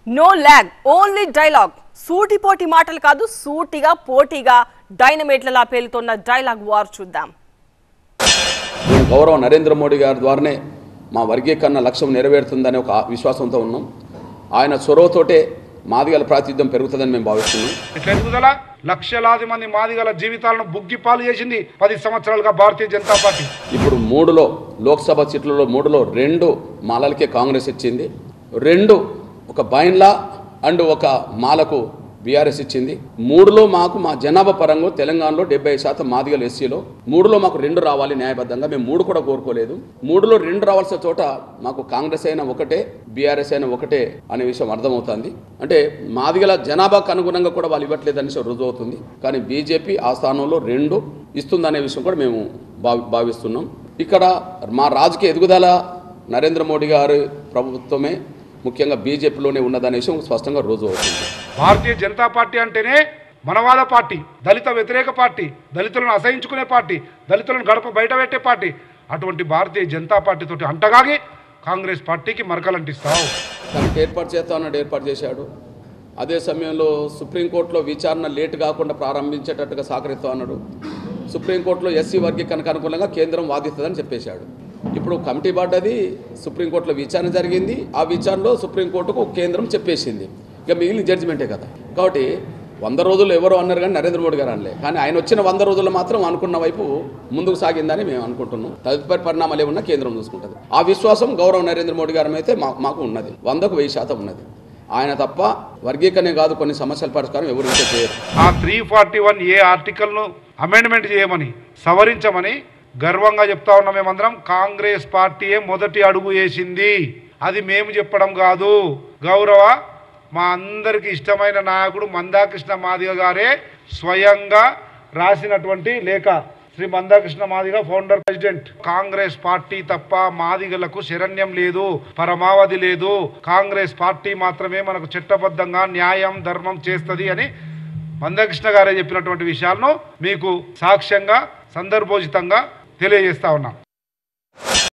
no lag only dialogue సూటిపోటి మాటలు కాదు సూటిగా పోటీగా డైనమేట్లలా పేలుతోన్న డైలాగ్ వార్ చూద్దాం మేము గౌరవ నరేంద్ర మోడీ గారి ద్వారానే మా వర్గీకరణ లక్ష్యం నెరవేరుతుందనే ఒక విశ్వాసంతో ఉన్నాం ఆయన చొరవతోటే మాదిగల ప్రాతినిధ్యం పెరుగుతుందని మేము భావిస్తున్నాం ఇట్లా ఎదుగుదల లక్షలాది మంది మాదిగల జీవితాలను బుగ్గిపాలు చేసింది పది సంవత్సరాలుగా భారతీయ జనతా పార్టీ ఇప్పుడు మూడులో లోక్సభ సీట్లలో మూడులో రెండు మాలలకే కాంగ్రెస్ ఇచ్చింది రెండు ఒక బైన్లా అండ్ ఒక మాలకు బీఆర్ఎస్ ఇచ్చింది మూడులో మాకు మా జనాభా పరంగా తెలంగాణలో డెబ్బై శాతం మాదిగలు ఎస్సీలో మూడులో మాకు రెండు రావాలి న్యాయబద్ధంగా మేము మూడు కూడా కోరుకోలేదు మూడులో రెండు రావాల్సిన చోట మాకు కాంగ్రెస్ అయినా ఒకటే బీఆర్ఎస్ అయినా ఒకటే అనే విషయం అర్థమవుతుంది అంటే మాదిగల జనాభాకు అనుగుణంగా కూడా వాళ్ళు ఇవ్వట్లేదు అనే విషయం రుజువు అవుతుంది కానీ బీజేపీ ఆ స్థానంలో రెండు ఇస్తుందనే విషయం కూడా మేము భావి భావిస్తున్నాం ఇక్కడ మా రాజకీయ ఎదుగుదల నరేంద్ర మోడీ గారి ప్రభుత్వమే ముఖ్యంగా బీజేపీలోనే ఉన్నదనే విషయం స్పష్టంగా రుజువు అవుతుంది భారతీయ జనతా పార్టీ అంటేనే మనవాద పార్టీ దళిత వ్యతిరేక పార్టీ దళితులను అసహించుకునే పార్టీ దళితులను గడప బయట పెట్టే పార్టీ అటువంటి భారతీయ జనతా పార్టీతో అంటగాగి కాంగ్రెస్ పార్టీకి మరకలంటిస్తావు కమిటీ ఏర్పాటు చేస్తా అన్నాడు ఏర్పాటు చేశాడు అదే సమయంలో సుప్రీంకోర్టులో విచారణ లేట్ కాకుండా ప్రారంభించేటట్టుగా సహకరిస్తా అన్నాడు సుప్రీంకోర్టులో ఎస్సీ వర్గీకరణకు అనుకూలంగా కేంద్రం వాదిస్తుందని చెప్పేశాడు ఇప్పుడు కమిటీ పడ్డది సుప్రీంకోర్టులో విచారణ జరిగింది ఆ విచారణలో సుప్రీంకోర్టుకు కేంద్రం చెప్పేసింది ఇక మిగిలిన జడ్జిమెంటే కదా కాబట్టి వంద రోజులు ఎవరో అన్నారు కానీ నరేంద్ర మోడీ గారు అనలే కానీ ఆయన వచ్చిన వంద రోజుల్లో మాత్రం అనుకున్న వైపు ముందుకు సాగిందని మేము అనుకుంటున్నాం తదుపరి పరిణామాలు ఏమన్నా కేంద్రం చూసుకుంటుంది ఆ విశ్వాసం గౌరవ నరేంద్ర మోడీ గారి అయితే మా మాకు ఉన్నది వందకు వెయ్యి శాతం ఉన్నది ఆయన తప్ప వర్గీకరణే కాదు కొన్ని సమస్యల పరిష్కారం ఎవరు ఇంకా చేయరు ఆ త్రీ ఫార్టీ వన్ ఏ ఆర్టికల్ను అమెండ్మెంట్ చేయమని సవరించమని గర్వంగా చెప్తా ఉన్నాం మేమందరం కాంగ్రెస్ పార్టీయే మొదటి అడుగు వేసింది అది మేము చెప్పడం కాదు గౌరవ మా అందరికి ఇష్టమైన నాయకుడు మందాకృష్ణ మాదిగ గారే స్వయంగా రాసినటువంటి లేఖ Shri Manda Krishna Madiga founder president Congress party తప్ప మాదిగలకు శరణ్యం లేదు పరమావధి లేదు కాంగ్రెస్ పార్టీ మాత్రమే మనకు చట్టబద్ధంగా న్యాయం ధర్మం చేస్తుంది అని మందకృష్ణ గారే చెప్పినటువంటి విషయాలను మీకు సాక్ష్యంగా సందర్భోచితంగా తెలియజేస్తా ఉన్నాం